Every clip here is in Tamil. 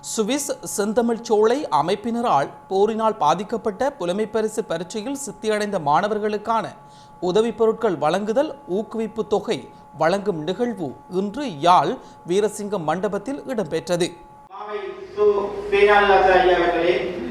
சுவிஸ் செந்தமிழ் சோலை அமைப்பினரால் போரினால் பாதிக்கப்பட்ட புலமைப்பரிசு பரீட்சையில் சித்தியடைந்த மாணவர்களுக்கான உதவிப் பொருட்கள் வழங்குதல் ஊக்குவிப்பு தொகை வழங்கும் நிகழ்வு இன்று யாழ் வீரசிங்கம் மண்டபத்தில் இடம்பெற்றது மாவை சு பேனால்லாச ஐயா அவர்களே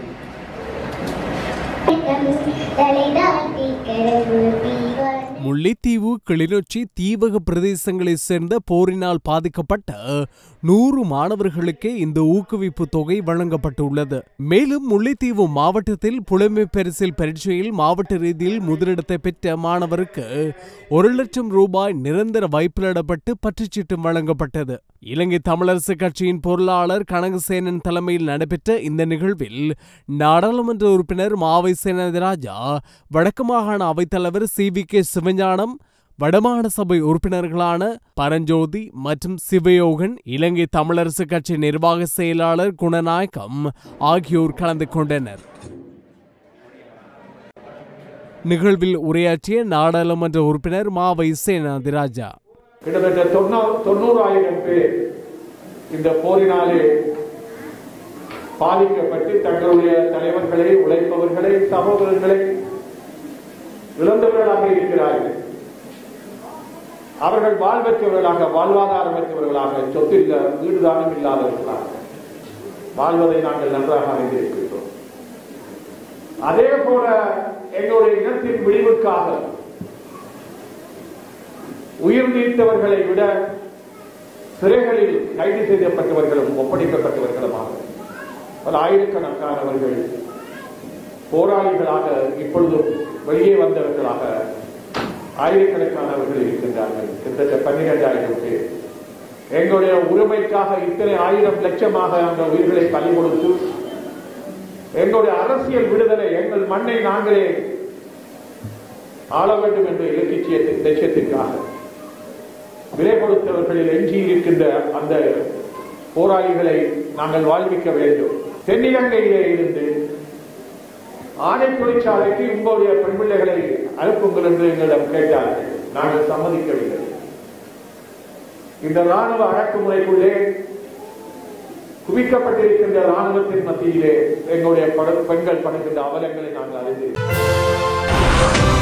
முல்லைத்தீவு கிளிநொச்சி தீவக பிரதேசங்களைச் சேர்ந்த போரினால் பாதிக்கப்பட்ட நூறு மாணவர்களுக்கே இந்த ஊக்குவிப்பு தொகை வழங்கப்பட்டுள்ளது மேலும் முல்லைத்தீவு மாவட்டத்தில் புலமை பரிசில் பரீட்சையில் மாவட்ட ரீதியில் முதலிடத்தை பெற்ற மாணவருக்கு ஒரு லட்சம் ரூபாய் நிரந்தர வைப்பிலிடப்பட்டு பற்றுச்சீட்டு வழங்கப்பட்டது இலங்கை தமிழரசு கட்சியின் பொருளாளர் கனகசேனன் தலைமையில் நடைபெற்ற இந்த நிகழ்வில் நாடாளுமன்ற உறுப்பினர் மாவை சேனராஜா வடக்கு மாகாண அவைத்தலைவர் சி வி கே சிவஞானம் வடமாகாண சபை உறுப்பினர்களான பரஞ்சோதி மற்றும் சிவயோகன் இலங்கை தமிழரசு கட்சி நிர்வாக செயலாளர் குணநாயக்கம் ஆகியோர் கலந்து கொண்டனர் நிகழ்வில் உரையாற்றிய நாடாளுமன்ற உறுப்பினர் மாவை சேனாதிராஜா கிட்டத்தட்ட தொண்ணூ தொண்ணூறாயிரம் பேர் இந்த போரினாலே பாதிக்கப்பட்டு தங்களுடைய தலைவர்களை உழைப்பவர்களை சகோதரர்களை இழந்தவர்களாக இருக்கிறார்கள் அவர்கள் வாழ்வற்றவர்களாக வாழ்வாதாரமற்றவர்களாக சொத்தில் ஈடுதானம் இல்லாதவர்களாக வாழ்வதை நாங்கள் நன்றாக அறிந்திருக்கின்றோம் அதே போல எங்களுடைய இனத்தின் விழிவுக்காக உயிர் நீத்தவர்களை விட சிறைகளில் கைது செய்யப்பட்டவர்களும் ஒப்படைக்கப்பட்டவர்களுமாக பல ஆயிரக்கணக்கானவர்கள் போராளிகளாக இப்பொழுதும் வெளியே வந்தவர்களாக ஆயிரக்கணக்கானவர்கள் இருக்கின்றார்கள் கிட்டத்தட்ட பன்னிரெண்டாயிரம் பேர் எங்களுடைய உரிமைக்காக இத்தனை ஆயிரம் லட்சமாக அந்த உயிர்களை பலி கொடுத்து எங்களுடைய அரசியல் விடுதலை எங்கள் மண்ணை நாங்களே ஆள வேண்டும் என்ற இலக்கிய லட்சியத்திற்காக விலை கொடுத்தவர்களில் எஞ்சி இருக்கின்ற அந்த போராளிகளை நாங்கள் வாழ்விக்க வேண்டும் தென்னிலங்கையிலே இருந்து ஆடை தொழிற்சாலைக்கு உங்களுடைய பெண் பிள்ளைகளை அனுப்புங்கள் என்று எங்களிடம் கேட்டார்கள் நாங்கள் சம்மதிக்கவில்லை இந்த ராணுவ அடக்குமுறைக்குள்ளே குவிக்கப்பட்டிருக்கின்ற ராணுவத்தின் மத்தியிலே எங்களுடைய பட- பெண்கள் படுகின்ற அவலங்களை நாங்கள் அறிந்திருக்கிறோம்